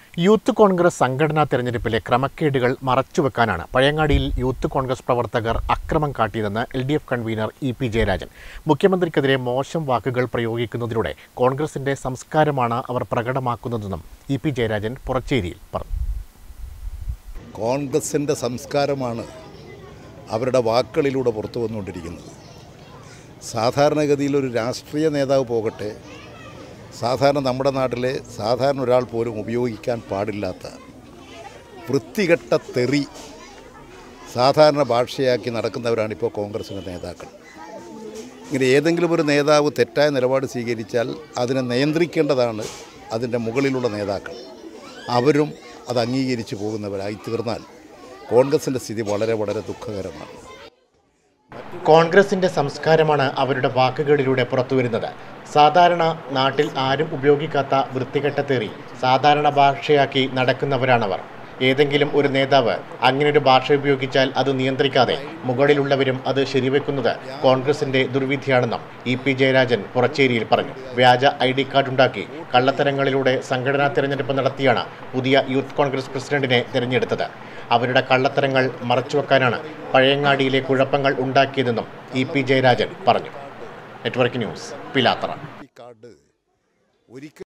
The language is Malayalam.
യൂത്ത് കോൺഗ്രസ് സംഘടനാ തെരഞ്ഞെടുപ്പിലെ ക്രമക്കേടുകൾ മറച്ചുവെക്കാനാണ് പഴയങ്ങാടിയിൽ യൂത്ത് കോൺഗ്രസ് പ്രവർത്തകർ അക്രമം കാട്ടിയതെന്ന് L D F convenor E P Jayarajan മുഖ്യമന്ത്രിക്കെതിരെ മോശം വാക്കുകൾ പ്രയോഗിക്കുന്നതിലൂടെ കോൺഗ്രസിന്റെ സംസ്കാരമാണ് അവർ പ്രകടമാക്കുന്നതെന്നും ഇ പി ജയരാജൻ പുറച്ചേരിയിൽ പറഞ്ഞു കോൺഗ്രസിൻ്റെ സംസ്കാരമാണ് അവരുടെ വാക്കുകളിലൂടെ പുറത്തു വന്നുകൊണ്ടിരിക്കുന്നത് സാധാരണഗതിയിൽ ഒരു രാഷ്ട്രീയ നേതാവ് പോകട്ടെ സാധാരണ നമ്മുടെ നാട്ടിലെ സാധാരണ ഒരാൾ പോലും ഉപയോഗിക്കാൻ പാടില്ലാത്ത വൃത്തികെട്ട തെറി സാധാരണ ഭാഷയാക്കി നടക്കുന്നവരാണ് ഇപ്പോൾ കോൺഗ്രസിൻ്റെ നേതാക്കൾ ഇങ്ങനെ ഏതെങ്കിലും ഒരു നേതാവ് തെറ്റായ നിലപാട് സ്വീകരിച്ചാൽ അതിനെ നിയന്ത്രിക്കേണ്ടതാണ് അതിൻ്റെ മുകളിലുള്ള നേതാക്കൾ അവരും അത് അംഗീകരിച്ച് പോകുന്നവരായി തീർന്നാൽ കോൺഗ്രസിൻ്റെ സ്ഥിതി വളരെ വളരെ ദുഃഖകരമാണ് കോൺഗ്രസിന്റെ സംസ്കാരമാണ് അവരുടെ വാക്കുകളിലൂടെ പുറത്തുവരുന്നത് സാധാരണ നാട്ടിൽ ആരും ഉപയോഗിക്കാത്ത വൃത്തികെട്ട തെറി സാധാരണ ഭാഷയാക്കി നടക്കുന്നവരാണവർ ഏതെങ്കിലും ഒരു നേതാവ് അങ്ങനെയൊരു ഭാഷ ഉപയോഗിച്ചാൽ അത് നിയന്ത്രിക്കാതെ മുകളിലുള്ളവരും അത് ശരിവെക്കുന്നത് കോൺഗ്രസിന്റെ ദുർവിധിയാണെന്നും ഇ പി ജയരാജൻ പുറച്ചേരിയിൽ പറഞ്ഞു വ്യാജ ഐ ഡി കാർഡ് ഉണ്ടാക്കി കള്ളത്തരങ്ങളിലൂടെ സംഘടനാ തെരഞ്ഞെടുപ്പ് നടത്തിയാണ് പുതിയ യൂത്ത് കോൺഗ്രസ് പ്രസിഡന്റിനെ തിരഞ്ഞെടുത്തത് അവരുടെ കള്ളത്തരങ്ങൾ മറച്ചുവെക്കാനാണ് പഴയങ്ങാടിയിലെ കുഴപ്പങ്ങൾ ഉണ്ടാക്കിയതെന്നും ഇ പി ജയരാജൻ പറഞ്ഞു നെറ്റ്വർക്ക് ന്യൂസ് പിലാത്തറ ഈ കാർഡ് ഒരിക്കലും